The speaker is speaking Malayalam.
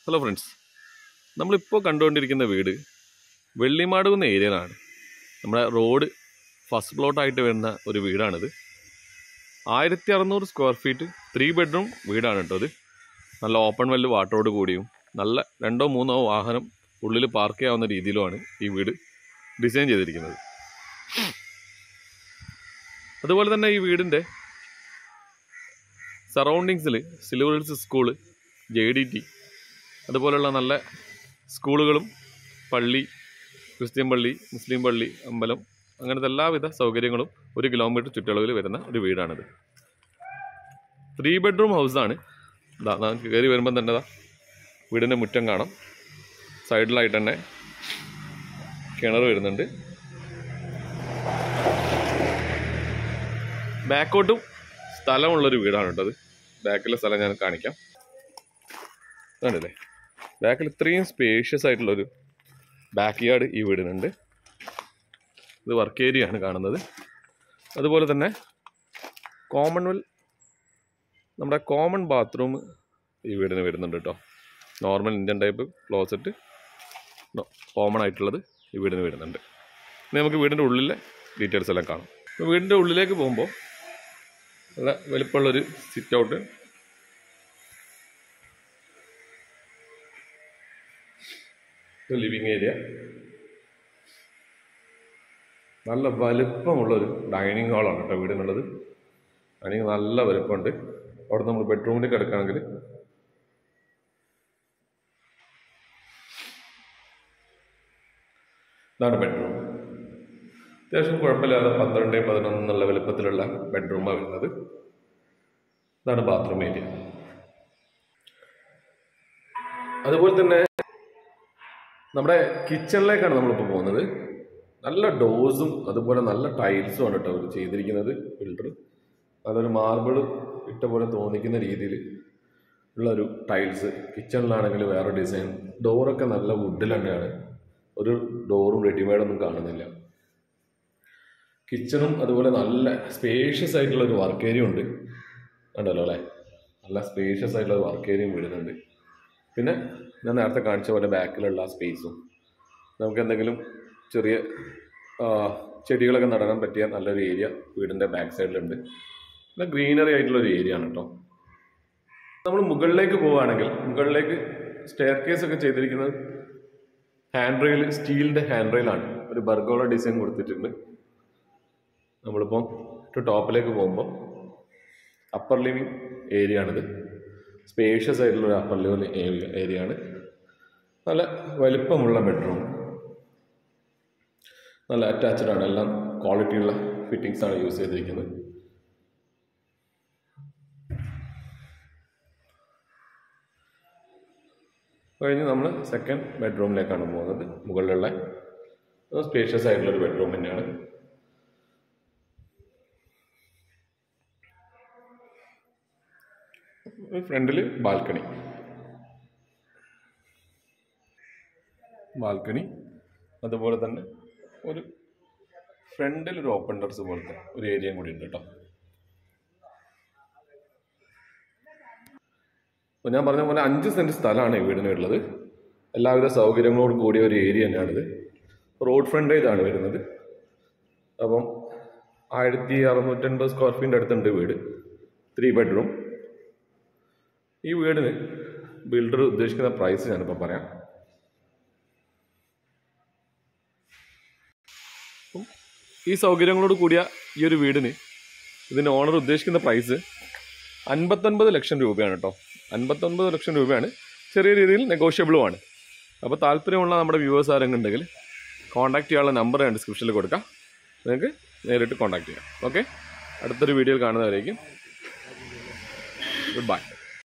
ഹലോ ഫ്രണ്ട്സ് നമ്മളിപ്പോൾ കണ്ടുകൊണ്ടിരിക്കുന്ന വീട് വെള്ളിമാട് എന്ന ഏരിയയിലാണ് നമ്മുടെ റോഡ് ഫസ്റ്റ് പ്ലോട്ടായിട്ട് വരുന്ന ഒരു വീടാണിത് ആയിരത്തി അറുന്നൂറ് സ്ക്വയർ ഫീറ്റ് ത്രീ ബെഡ്റൂം വീടാണ് കേട്ടോ ഇത് നല്ല ഓപ്പൺ വെല്ല് വാട്ടറോട് കൂടിയും നല്ല രണ്ടോ മൂന്നോ വാഹനം ഉള്ളിൽ പാർക്ക് ചെയ്യാവുന്ന രീതിയിലുമാണ് ഈ വീട് ഡിസൈൻ ചെയ്തിരിക്കുന്നത് അതുപോലെ തന്നെ ഈ വീടിൻ്റെ സറൗണ്ടിങ്സിൽ silver hills school J D T അതുപോലുള്ള നല്ല സ്കൂളുകളും പള്ളി ക്രിസ്ത്യൻ പള്ളി മുസ്ലിം പള്ളി അമ്പലം അങ്ങനത്തെ എല്ലാവിധ സൗകര്യങ്ങളും ഒരു കിലോമീറ്റർ ചുറ്റളവിൽ വരുന്ന ഒരു വീടാണിത് ത്രീ ബെഡ്റൂം ഹൗസാണ് ഇതാ നമുക്ക് കയറി വരുമ്പം തന്നെ ഇതാ വീടിൻ്റെ മുറ്റം കാണാം സൈഡിലായിട്ട് തന്നെ കിണർ വരുന്നുണ്ട് ബാക്കോട്ടും സ്ഥലമുള്ളൊരു വീടാണ് കേട്ടോ അത് ബാക്കിലെ സ്ഥലം ഞാൻ കാണിക്കാം കണ്ടില്ലേ ബാക്കിൽ ഇത്രയും സ്പേഷ്യസ് ആയിട്ടുള്ളൊരു ബാക്ക് യാർഡ് ഈ വീടിനുണ്ട് ഇത് വർക്ക് ഏരിയ ആണ് കാണുന്നത് അതുപോലെ തന്നെ കോമൺവെൽ നമ്മുടെ കോമൺ ബാത്റൂം ഈ വീടിന് വരുന്നുണ്ട് കേട്ടോ normal Indian type closet common ആയിട്ടുള്ളത് ഈ വീടിന് വരുന്നുണ്ട് ഇനി നമുക്ക് വീടിൻ്റെ ഉള്ളിലെ ഡീറ്റെയിൽസ് എല്ലാം കാണാം അപ്പോൾ വീടിൻ്റെ ഉള്ളിലേക്ക് പോകുമ്പോൾ നല്ല വലിപ്പമുള്ളൊരു സിറ്റ് ഔട്ട് ലിവിങ് ഏരിയ നല്ല വലിപ്പമുള്ളൊരു ഡൈനിങ് ഹാളാണ് കേട്ടോ വീടിനുള്ളത് ഡൈനിങ് നല്ല വലിപ്പമുണ്ട് അവിടെ നമ്മൾ ബെഡ്റൂമിൽ കിടക്കുകയാണെങ്കിൽ ഇതാണ് ബെഡ്റൂം അത്യാവശ്യം കുഴപ്പമില്ലാതെ പന്ത്രണ്ട് പതിനൊന്ന് എന്നുള്ള വലുപ്പത്തിലുള്ള ബെഡ്റൂമാണ് വരുന്നത് ഇതാണ് ബാത്റൂം ഏരിയ അതുപോലെ തന്നെ നമ്മുടെ കിച്ചണിലേക്കാണ് നമ്മളിപ്പോൾ പോകുന്നത് നല്ല ഡോസും അതുപോലെ നല്ല ടൈൽസും ആണ് കേട്ടോ അവർ ചെയ്തിരിക്കുന്നത് ബിൽഡർ നല്ലൊരു മാർബിൾ ഇട്ട പോലെ തോന്നിക്കുന്ന രീതിയിൽ ഉള്ള ഒരു ടൈൽസ് കിച്ചണിലാണെങ്കിൽ വേറെ ഡിസൈൻ ഡോറൊക്കെ നല്ല വുഡിൽ തന്നെയാണ് ഒരു ഡോറും റെഡിമെയ്ഡ് ഒന്നും കാണുന്നില്ല കിച്ചണും അതുപോലെ നല്ല സ്പേഷ്യസ് ആയിട്ടുള്ള ഒരു വർക്ക് ഏരിയ ഉണ്ട് ഉണ്ടല്ലോ അല്ലേ നല്ല സ്പേഷ്യസ് ആയിട്ടുള്ള ഒരു വർക്ക് ഏരിയയും വിടുന്നുണ്ട് പിന്നെ ഞാൻ നേരത്തെ കാണിച്ച പോലെ ബാക്കിലുള്ള സ്പേസും നമുക്ക് എന്തെങ്കിലും ചെറിയ ആ, ചെടികളൊക്കെ നടാൻ പറ്റിയ നല്ലൊരു ഏരിയ വീടിൻ്റെ ബാക്ക് സൈഡിലുണ്ട് നല്ല ഗ്രീനറി ആയിട്ടുള്ള ഒരു ഏരിയ ആണ് കേട്ടോ നമ്മൾ മുകളിലേക്ക് പോവുകയാണെങ്കിൽ മുകളിലേക്ക് സ്റ്റെയർ കേസ് ഒക്കെ ചെയ്തിരിക്കുന്നത് ഹാൻഡ് റെയിൽ സ്റ്റീലിൻ്റെ ഹാൻഡ് റെയിലാണ് ഒരു ബർഗോള ഡിസൈൻ കൊടുത്തിട്ടുണ്ട് നമ്മളിപ്പം ടോപ്പിലേക്ക് പോകുമ്പോൾ അപ്പർ ലിവിങ് ഏരിയ ആണിത് സ്പേഷ്യസ് ആയിട്ടുള്ള ഒരു അപ്പർ ലെവൽ ഏരിയ ആണ് നല്ല വലിപ്പമുള്ള ബെഡ്റൂം നല്ല അറ്റാച്ച്ഡ് ആണ് എല്ലാം ക്വാളിറ്റിയുള്ള ഫിറ്റിങ്സ് ആണ് യൂസ് ചെയ്തിരിക്കുന്നത് കഴിഞ്ഞ് നമ്മൾ സെക്കൻഡ് ബെഡ്റൂമിലേക്കാണ് പോകുന്നത് മുകളിലുള്ള സ്പേഷ്യസ് ആയിട്ടുള്ള ഒരു ബെഡ്റൂം തന്നെയാണ് ഫ്രണ്ടിൽ ബാൽക്കണി ബാൽക്കണി അതുപോലെ തന്നെ ഒരു ഫ്രണ്ടിൽ ഒരു ഓപ്പൺ ടെറസ് പോലത്തെ ഒരു ഏരിയയും കൂടി ഉണ്ട് കേട്ടോ അപ്പോൾ ഞാൻ പറഞ്ഞ പോലെ അഞ്ച് സെൻറ്റ് സ്ഥലമാണ് ഈ വീടിന് ഉള്ളത് എല്ലാവിധ സൗകര്യങ്ങളോട് കൂടിയ ഒരു ഏരിയ തന്നെയാണിത് റോഡ് ഫ്രണ്ടേജ് ആണ് വരുന്നത് അപ്പം ആയിരത്തി അറുന്നൂറ്റൻപത് സ്ക്വയർ ഫീറ്റിൻ്റെ അടുത്തുണ്ട് വീട് ത്രീ ബെഡ്റൂം ഈ വീടിന് ബിൽഡർ ഉദ്ദേശിക്കുന്ന പ്രൈസ് ഞാനിപ്പോൾ പറയാം അപ്പം ഈ സൗകര്യങ്ങളോട് കൂടിയ ഈ ഒരു വീടിന് ഇതിൻ്റെ ഓണർ ഉദ്ദേശിക്കുന്ന പ്രൈസ് അൻപത്തൊൻപത് ലക്ഷം രൂപയാണ് കേട്ടോ അൻപത്തൊൻപത് ലക്ഷം രൂപയാണ് ചെറിയ രീതിയിൽ നെഗോഷ്യബിളും ആണ് അപ്പോൾ താല്പര്യമുള്ള നമ്മുടെ വ്യൂവേഴ്സ് ആരെങ്കിലും ഉണ്ടെങ്കിൽ കോൺടാക്ട് ചെയ്യാനുള്ള നമ്പർ ഞാൻ ഡിസ്ക്രിപ്ഷനിൽ കൊടുക്കാം നിങ്ങൾക്ക് നേരിട്ട് കോൺടാക്ട് ചെയ്യാം ഓക്കെ അടുത്തൊരു വീഡിയോയിൽ കാണുന്നവരേക്കും ഗുഡ് ബൈ